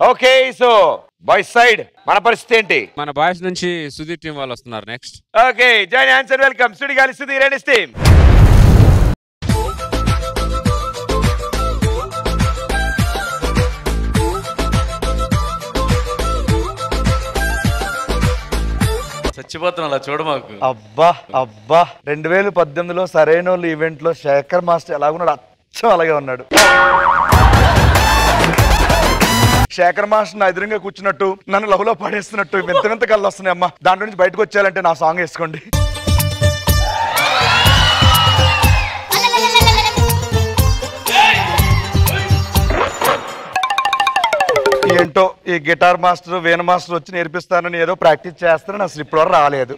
Okay so bye side మన పరిస్థితి ఏంటి మన బాయ్స్ నుంచి సుధీర్ టీం వాళ్ళు వస్తున్నారు next okay join answer welcome Sudigaali Sudheer and team చచ్చిపోతున్నా అలా చూడ మాకు అబ్బా అబ్బా రెండు వేల పద్దెనిమిదిలో సరైన వాళ్ళు ఈవెంట్ లో శేఖర్ మాస్టర్ ఎలాగున్నాడు అచ్చం అలాగే ఉన్నాడు శేఖర్ మాస్టర్ నా ఎదురుగా కూర్చున్నట్టు నన్ను లవ్లో పడేస్తున్నట్టు వింత వింత కళ్ళు వస్తున్నాయి అమ్మా దాంట్లో నుంచి బయటకు వచ్చేయాలంటే నా సాంగ్ వేసుకోండి ఏంటో ఈ గిటార్ మాస్టర్ వీణ మాస్టర్ వచ్చి నేర్పిస్తానని ఏదో ప్రాక్టీస్ చేస్తానని అసలు ఇప్పటివరకు రాలేదు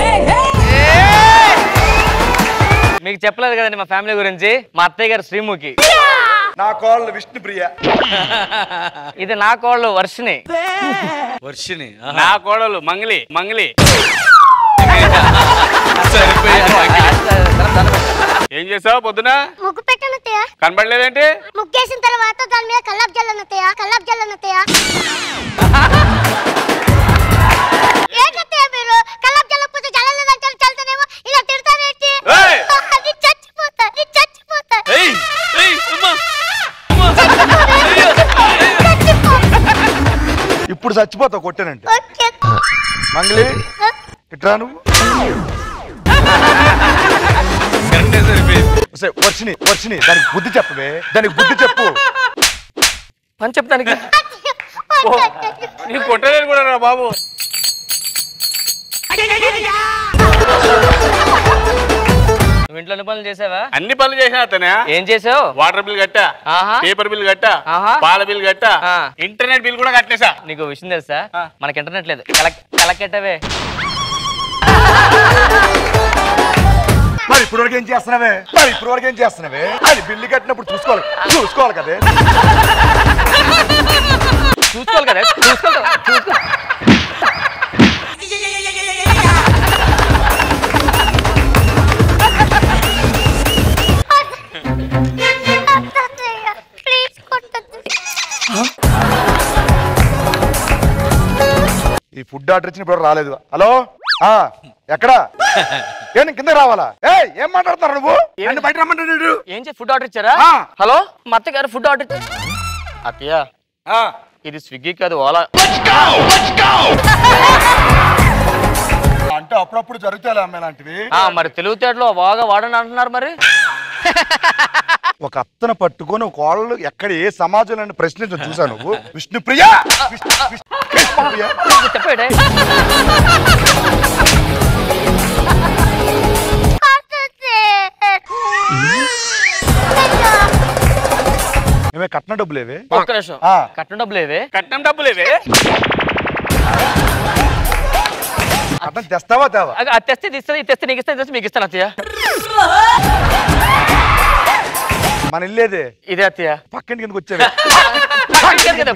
మీకు చెప్పలేదు కదండి మా ఫ్యామిలీ గురించి మా అత్తయ్య గారు శ్రీముఖి నా కాళ్ళు విష్ణుప్రియ ఇది నా కోళ్ళు వర్షిని వర్షిని నా కోడలు మంగళి మంగళి ఏం చేసావు పొద్దున ముగ్గు పెట్టను అత్తయ్య కనబడలేదేంటి ముగ్గేసిన తర్వాత దాని మీద కల్లాపు జల్లను అత్తయ్య కల్లాపు జల్లను అత్తయ్య ఏంటత్తయ్య మీరు కల్లాపు జల్లకపోతే జల్లలేదంటే చల్తానేమో ఇలా తిడతారేంటి ఏయ్! అది చచ్చిపోతా అది చచ్చిపోతా ఏయ్ ఏయ్ అమ్మా ఇప్పుడు చచ్చిపోతావు కొట్టానంటే ఓకే మంగళి ఇట్రా నువ్వు కరెక్టే సరిపోయింది ఒసేయ్, వర్షిని వర్షిని దానికి బుద్ధి చెప్పవే దానికి బుద్ధి చెప్పు పని చెప్తానికి నీకు కొట్టలేదు కూడా రా బాబు నువ్వు ఇంట్లో ఎన్ని పనులు చేసావా అన్ని పనులు చేసిన అతనే ఏం చేసావు వాటర్ బిల్ కట్టా ఆహా. పేపర్ బిల్ కట్టా ఆహా. పాల బిల్ కట్టా ఆ. ఇంటర్నెట్ బిల్ కూడా కట్టేసా నీకు విషయం తెలుసా మనకి ఇంటర్నెట్ లేదు కలెక్ట్ కలెక్టవే మరి ఇప్పుడు వరకు ఏం చేస్తున్నావే మరి ఇప్పుడు వరకు ఏం చేస్తున్నావే అది బిల్లు కట్టినప్పుడు చూసుకోవాలి చూసుకోవాలి కదే చూసుకోవాలి కదా చూసుకోవాలి కదా, చూసుకో ప్లీజ్ కొట్టద్దు ఈ ఫుడ్ ఆర్డర్ ఇచ్చిన ఇప్పుడు రాలేదు హలో ఆ ఎక్కడ ఏంటి కింద రావాలా ఏ ఏం మాట్లాడుతున్నారు నువ్వు నన్ను బయట రమ్మంటాడు ఏం చేసి ఫుడ్ ఆర్డర్ ఇచ్చారా ఆ. హలో మా అత్తయ్య గారు ఫుడ్ ఆర్డర్ ఇచ్చారు అత్తయ్య ఇది స్విగ్గీ కాదు ఓలా అంటే అప్పుడప్పుడు జరుగుతాయి అమ్మాయి లాంటివి ఆ, మరి తెలివితేటలో బాగా వాడని అంటున్నారు మరి ఒక అత్తను పట్టుకొని ఒక వాళ్ళు ఎక్కడ ఏ సమాజంలో ప్రశ్నించడం చూసావు నువ్వు విష్ణుప్రియ విష్ణు- విష్ణు- విష్ణుప్రియ చెప్పాడే ఏమే కట్న డబ్బులు ఏవే ఒక్క నిమిషం ఆ. కట్టిన డబ్బులు ఏవే కట్నం డబ్బులేవే కట్నం తెస్తావా తేవా అది అది తెస్తే ఇది ఇస్తుంది ఇది తెస్తే నీకు ఇస్తే ఇది తెస్తే మీకు ఇస్తాను అత్తయ్య మన ఇల్లేదే ఇదే అత్తయ్య పక్కింటి కిందకి వచ్చేవే ఇక్కడ కదా.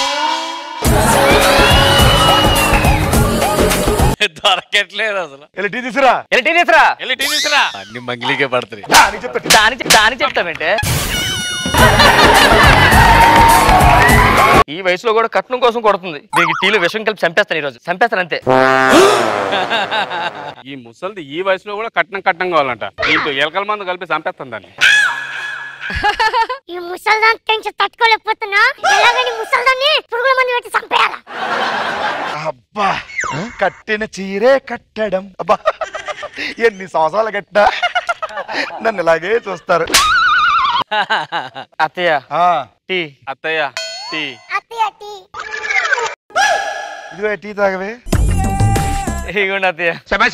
దొరకట్లేదు అసలు వెళ్ళి టీ తీసురా వెళ్ళి టీ తీసురా వెళ్ళి టీ తీసురా అన్ని మంగిలికే పడతాయి దా, నీకు చెప్తా టీ. దానికి దానికి చెప్తామంటే ఈ వయసులో కూడా కట్నం కోసం కొడుతుంది దీనికి టీలో విషం కలిపి చంపేస్తాను ఈరోజు చంపేస్తాను అంతే ఈ ముసలిది ఈ వయసులో కూడా కట్నం కట్నం కావాలంట దీంతో ఎలకల మందు కలిపి చంపేస్తాను దాన్ని ఈ ముసల్దాన్ టెన్షన్ తట్టుకోలేకపోతున్నా ఎలాగని ముసల్దాన్ని పురుగుల మంది పెట్టి చంపేయాలా అబ్బా కట్టిన చీరే కట్టడం అబ్బా ఎన్ని సంవత్సరాలు కట్టినా నన్ను ఇలాగే చూస్తారు అత్తయ్య ఆ, టీ అత్తయ్య టీ అత్తయ్య టీ ఇదిగో టీ తాగవే ఇదిగోండి అత్తయ్య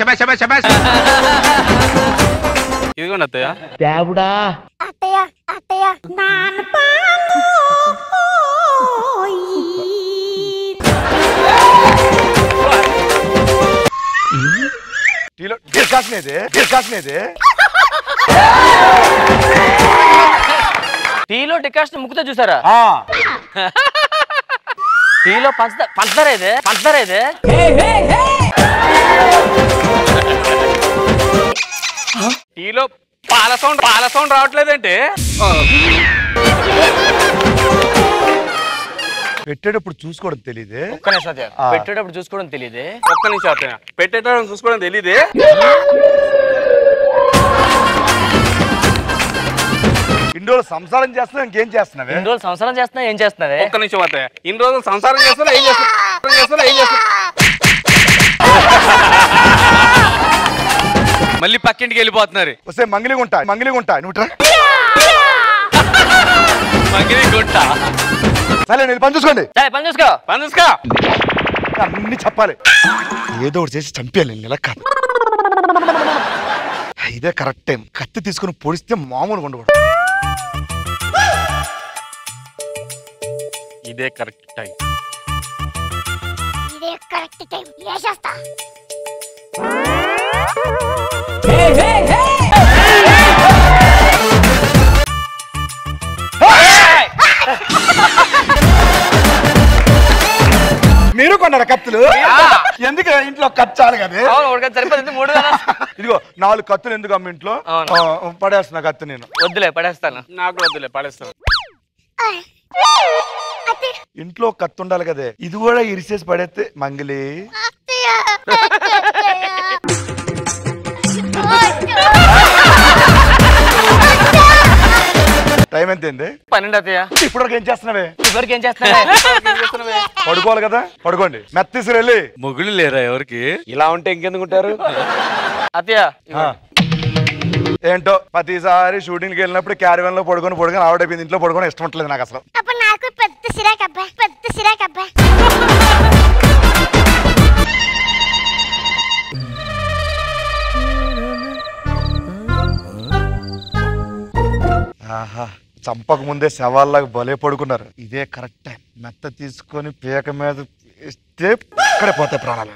ఇదిగోండి అత్తయ్య అత్తయ్య అత్తయ్య టీలో డిస్కాషన్ డిస్కాషన్ టీలో డికాషన్ ముక్కుతో చూసారా ఆ టీలో పంచదార పంచదార ఇదే పంచదార ఇదే టీలో పాల సౌండ్ పాల సౌండ్ రావట్లేదంటే పెట్టేటప్పుడు చూసుకోవడం తెలియదే ఒక్క నిమిషం అత్తయ్య ఆ. పెట్టేటప్పుడు చూసుకోవడం తెలియదే ఒక్క నిమిషం అత్తయ్య పెట్టేటప్పుడు చూసుకోవడం తెలియదే ఇన్ని రోజులు సంసారం చేస్తున్నా ఇంకేం చేస్తున్నావే ఇన్ని రోజులు సంవత్సరం చేస్తున్నా ఏం చేస్తున్నావే ఒక్క నిమిషం అత్తయ్య ఇన్ని రోజులు సంసారం చేస్తున్నా ఏం చేస్తున్నా సంసారం చేస్తున్నా ఏం చేస్తున్నా మళ్ళీ పక్కింటికి వెళ్ళిపోతున్నారు వస్తే మంగిలిగుంటా మంగిలిగుంటా నువ్వు ట్రా. మంగిలి గుంట సరే నేను పని చూసుకోండి సరే పని చూసుకో పని చూసుకో అన్ని చెప్పాలి ఏదో ఒకటి చేసి చంపేయాలి నేను ఇలా కాదు ఇదే కరెక్ట్ టైం కత్తి తీసుకుని పొడిస్తే మామూలుగా ఉండకూడదు ఇదే కరెక్ట్ టైం ఇదే కరెక్ట్ టైం వేసేస్తా మీరు కొన్నారా కత్తులు ఎందుకు ఇంట్లో కత్తి చాలు కదా అవును ఒకటి సరిపోతుంది మూడు కదా ఇదిగో నాలుగు కత్తులు ఎందుకు అమ్మ ఇంట్లో అవును. ఆ, పడేస్తున్నా కత్తి నేను వద్దులే పడేస్తాను నాకు వద్దులే పడేస్తాను అత్తయ్య ఇంట్లో కత్తి ఉండాలి కదే ఇది కూడా ఇరిసేసి పడేస్తే మంగిలి అత్తయ్య టైం ఎంత అయింది పన్నెండు అత్తయ్య ఇప్పుడు ఏం చేస్తున్నావే ఇవరికి ఏం చేస్తున్నావే పడుకోవాలి కదా పడుకోండి మెత్తీసి వెళ్ళి మొగుళ్ళు లేరా ఎవరికి ఇలా ఉంటే ఇంకెందుకు ఉంటారు అత్తయ్య ఆ. ఏంటో ప్రతిసారి షూటింగ్కి వెళ్ళినప్పుడు క్యారివన్ లో పడుకొని పడుకొని ఆవిడైపోయింది ఇంట్లో పడుకొని ఇష్టం ఉండలేదు నాకు అసలు అప్పుడు నాకు పెద్ద సిరాక్ అబ్బాయి పెద్ద సిరాక్ అబ్బాయి ఆహా చంపక ముందే శవాల్లాగా భలే పడుకున్నారు ఇదే కరెక్ట్ టైం మెత్త తీసుకొని పీక మీద ఇస్తే ఇక్కడే పోతాయి ప్రాణాలు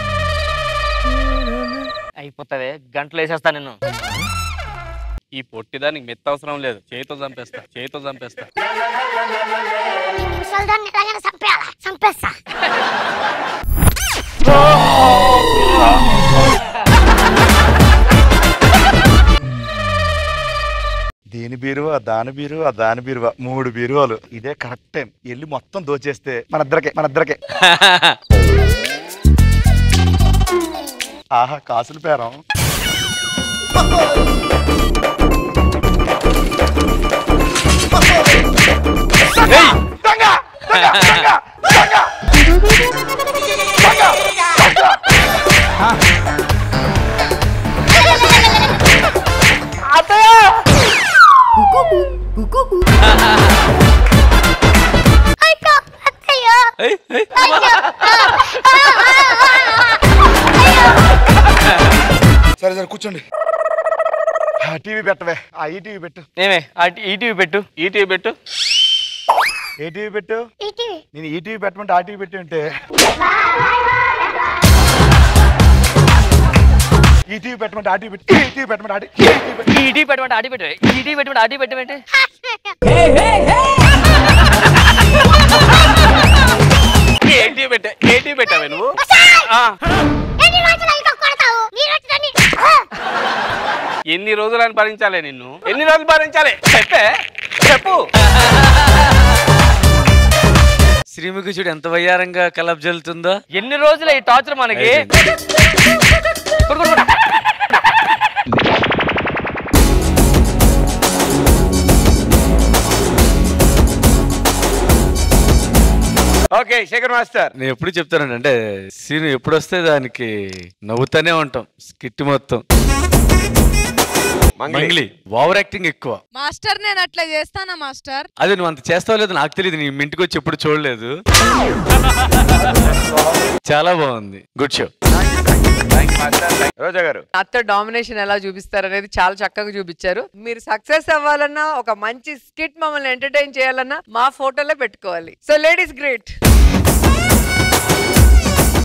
అయిపోతావే గంటలు వేసేస్తా నేను ఈ పొట్టిదానికి మెత్త అవసరం లేదు చేతితో చంపేస్తా చేతితో చంపేస్తా ఈ ముసల్దాన్ని ఎలాగైనా చంపేయాలా చంపేస్తా దీని బీరువా దాని బీరువా దాని బీరువా మూడు బీరువాలు ఇదే కరెక్ట్ టైం వెళ్ళి మొత్తం దోచేస్తే మన ఇద్దరికే మన ఇద్దరికే ఆహా కాసులు పేరం దొంగ! దొంగ! దొంగ! దొంగ! దొంగ! దొంగ! అయ్యో అత్తయ్య ఏయ్, ఏయ్. సరే సరే కూర్చోండి ఆ టీవీ పెట్టవే ఆ ఈ టీవీ పెట్టు ఏమే ఆ టీ- ఈ టీవీ పెట్టు ఈ టీవీ పెట్టు ఏ టీవీ పెట్టు ఇటు నేను ఈ టీవీ పెట్టమంటే ఆ టీవీ పెట్టి ఉంటే ఈ టీవీ పెట్టమంటే ఆ టీవీ పెట్టి ఈ టీవీ పెట్టమంటే ఆ టీవీ ఈ టీవీ పెట్టి ఈ టీ పెట్టమంటే ఆటి పెట్టు ఈ టీ పెట్టమంటే ఆటి పెట్టమంటే ఏ టీవీ పెట్టా ఏ టీవీ పెట్టావే నువ్వు ఆ, ఎన్ని రోజులు ఇంకా కొడతావు నీ రోజులని ఎన్ని రోజులని భరించాలి నిన్ను ఎన్ని రోజులు భరించాలి చెప్పే చెప్పు శ్రీముఖి చూడు ఎంత వయ్యారంగా కలబ్ జల్లుతుందో ఎన్ని రోజులు ఈ టార్చర్ మనకి కొడు, కొడు, కొడు. ఓకే శేఖర్ మాస్టర్ నేను ఎప్పుడు చెప్తానండి అంటే సీన్ ఎప్పుడు వస్తే దానికి నవ్వుతానే ఉంటాం స్కిట్ మొత్తం మంగ్లీ మంగ్లీ ఓవర్ యాక్టింగ్ ఎక్కువ మాస్టర్ నేను అట్లా చేస్తానా మాస్టర్ అదే నువ్వు అంత చేస్తావు లేదు నాకు తెలియదు నీ మీ ఇంటికి వచ్చి ఎప్పుడు చూడలేదు చాలా బాగుంది గుడ్ షో రోజా గారు అత్త డామినేషన్ ఎలా చూపిస్తారు అనేది చాలా చక్కగా చూపించారు మీరు సక్సెస్ అవ్వాలన్నా ఒక మంచి స్కిట్ మమ్మల్ని ఎంటర్టైన్ చేయాలన్నా మా ఫోటోలే పెట్టుకోవాలి సో లేడీస్ గ్రేట్